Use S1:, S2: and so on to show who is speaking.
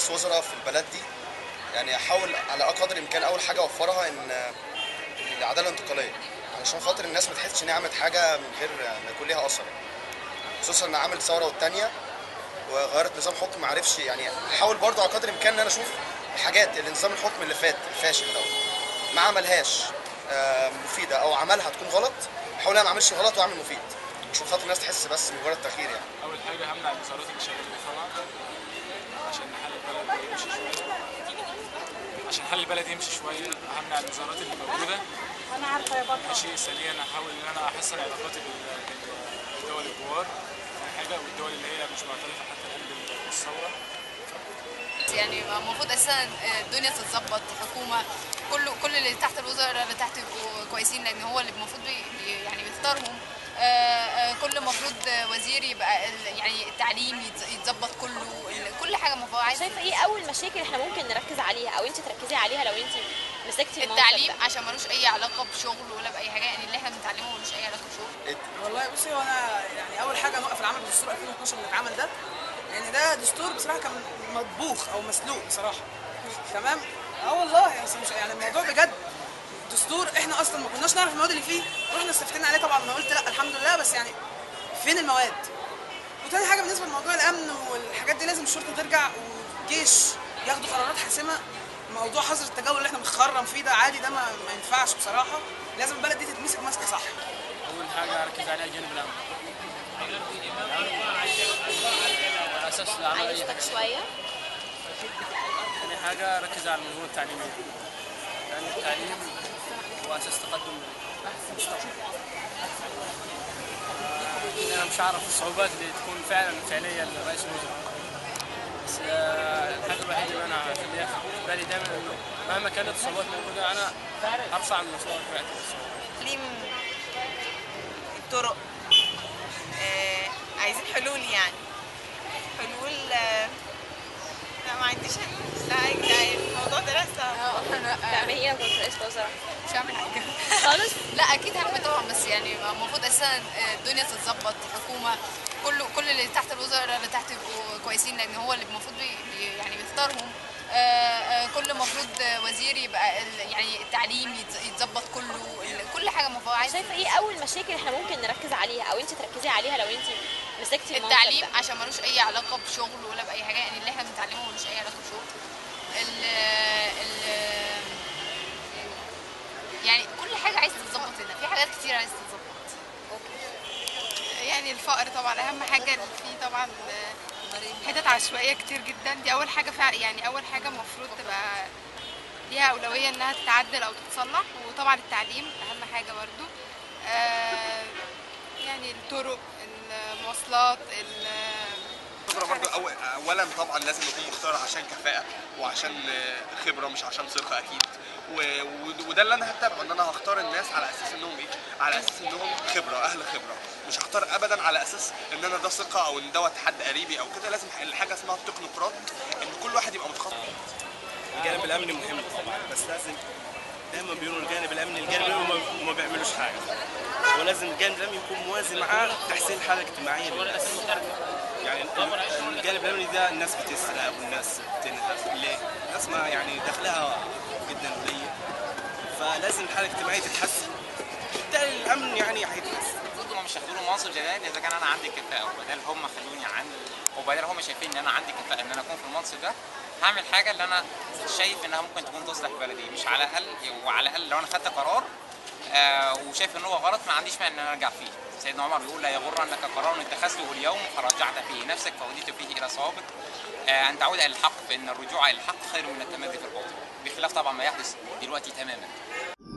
S1: رئيس وزراء في البلد دي يعني احاول على قدر الامكان اول حاجه اوفرها ان العداله الانتقاليه علشان خاطر الناس ما تحسش ان هي عملت حاجه من غير ما يكون ليها اثر خصوصا ان عملت ثوره والتانيه وغيرت نظام حكم ما عرفش يعني احاول برضه على قدر الامكان ان انا اشوف الحاجات اللي نظام الحكم اللي فات الفاشل ده ما عملهاش آه، مفيده او عملها تكون غلط احاول انا ما اعملش غلط واعمل مفيد عشان خاطر الناس تحس بس مجرد تغيير يعني
S2: اول حاجه همنع الانذارات اللي شغاله طبعا عشان حل البلد يمشي شويه عشان حل البلد يمشي شويه همنع الانذارات اللي موجوده
S3: انا عارفه يا بطل
S2: ماشي ثانيا احاول ان انا احسن علاقاتي بال- بالدول الجوار ثاني حاجه والدول اللي هي مش معترفه حتى الان بال- بالثوره
S4: يعني المفروض اساسا الدنيا تتظبط حكومه كل كل اللي تحت الوزراء اللي تحت يبقوا كويسين لان هو اللي المفروض بي بي- يعني بيختارهم آه، آه، كل المفروض وزير يبقى ال- يعني التعليم يتز- يتظبط كله ال- كل حاجه المفروض عايزه
S3: شايفه ايه اول مشاكل احنا ممكن نركز عليها او انت تركزي عليها لو انت مسكتي المنصب
S4: التعليم
S3: ده؟
S4: عشان ملوش اي علاقه بشغل ولا باي حاجه يعني اللي احنا بنتعلمه ملوش اي علاقه بشغل
S5: والله بصي هو انا يعني اول حاجه نوقف العمل بالدستور 2012 اللي اتعمل ده لان ده دستور بصراحه كان مطبوخ او مسلوق بصراحه تمام اه والله أصل مش يعني الموضوع بجد دستور احنا اصلا ما كناش نعرف المواد اللي فيه رحنا استفتينا عليه طبعا انا قلت لا الحمد لله بس يعني فين المواد وتاني حاجه بالنسبه لموضوع الامن والحاجات دي لازم الشرطه ترجع والجيش ياخدوا قرارات حاسمه موضوع حظر التجول اللي احنا بنخرم فيه ده عادي ده ما, ما ينفعش بصراحه لازم البلد دي تتمسك ماسكه صح
S2: اول حاجه اركز عليها الجانب الامني على اساس العمل اي
S3: عايزتك
S2: حاجه
S3: شويه
S2: ثاني حاجه اركز على المنظومه التعليميه لان التعليم هو اساس تقدم المستقبل آه، انا مش عارف الصعوبات اللي تكون فعلا فعليه لرئيس الوزراء بس آه، الحاجه الوحيده اللي انا اخليها في بالي دايما انه مهما كانت الصعوبات موجوده انا ارفع من مستوى بتاعتي
S6: تسليم الطرق آه عايزين حلول يعني حلول آه لا ما عنديش حلول لا يا جدعان الموضوع ده لسه
S3: تعملي ايه لو كنت رئيس وزراء
S4: مش هعمل حاجه
S3: خالص
S4: لا اكيد هعمل طبعا بس يعني المفروض اساسا الدنيا تتظبط حكومه كل كل اللي تحت الوزراء اللي تحت يبقوا كويسين لان هو اللي المفروض بي بي- يعني بيختارهم آه، آه، كل المفروض وزير يبقى ال- يعني التعليم يتز- يتظبط كله ال- كل حاجه المفروض عايزه
S3: شايفه ايه اول مشاكل احنا ممكن نركز عليها او انت تركزي عليها لو انت مسكتي المنصب
S4: التعليم
S3: ده؟
S4: عشان ملوش اي علاقه بشغل ولا باي حاجه يعني اللي احنا بنتعلمه ملوش اي علاقه بشغل ال ال يعني كل حاجه عايزه تتظبط هنا في حاجات كتير عايزه تتظبط
S7: يعني الفقر طبعا اهم حاجه اللي فيه طبعا آه، حتت عشوائيه كتير جدا دي اول حاجه فع يعني اول حاجه المفروض تبقى ليها اولويه انها تتعدل او تتصلح وطبعا التعليم اهم حاجه برضو آه، يعني الطرق المواصلات ال-
S8: خبرة برضو أول أولا طبعا لازم يكون مختار عشان كفاءة وعشان آه، خبرة مش عشان ثقة أكيد و- و- وده اللي أنا هتابعه إن أنا هختار الناس على أساس إنهم إيه؟ على أساس إنهم خبرة أهل خبرة مش هختار أبدا على أساس إن أنا ده ثقة أو إن دوت حد قريبي أو كده لازم الحاجة اسمها التكنوقراط إن كل واحد يبقى متخصص
S9: الجانب الامني مهم طبعا بس لازم دايما بيقولوا الجانب الامني الجانب الامني وما- وما بيعملوش حاجه ولازم الجانب الامني يكون موازي مع تحسين الحاله الاجتماعيه للناس يعني ال- الجانب الامني ده الناس بتسرق والناس بتنهب ليه؟ الناس ما يعني دخلها جدا قليل فلازم الحاله الاجتماعيه تتحسن بالتالي الامن يعني هيتحسن
S10: المفروض هم مش هياخدوا لي منصب جلال اذا كان انا عندي كفاءه وبدل هم خلوني عن وبدل هم شايفين ان انا عندي كفاءه ان انا اكون في المنصب ده هعمل حاجه اللي انا شايف انها ممكن تكون تصلح بلدي مش على الاقل وعلى الاقل لو انا خدت قرار آه وشايف ان هو غلط ما عنديش مانع ان انا ارجع فيه سيدنا عمر بيقول لا يغرنك قرار اتخذته اليوم فرجعت فيه نفسك فوديت فيه الى صوابك آه ان تعود الى الحق فان الرجوع الى الحق خير من التمادي في الباطل بخلاف طبعا ما يحدث دلوقتي تماما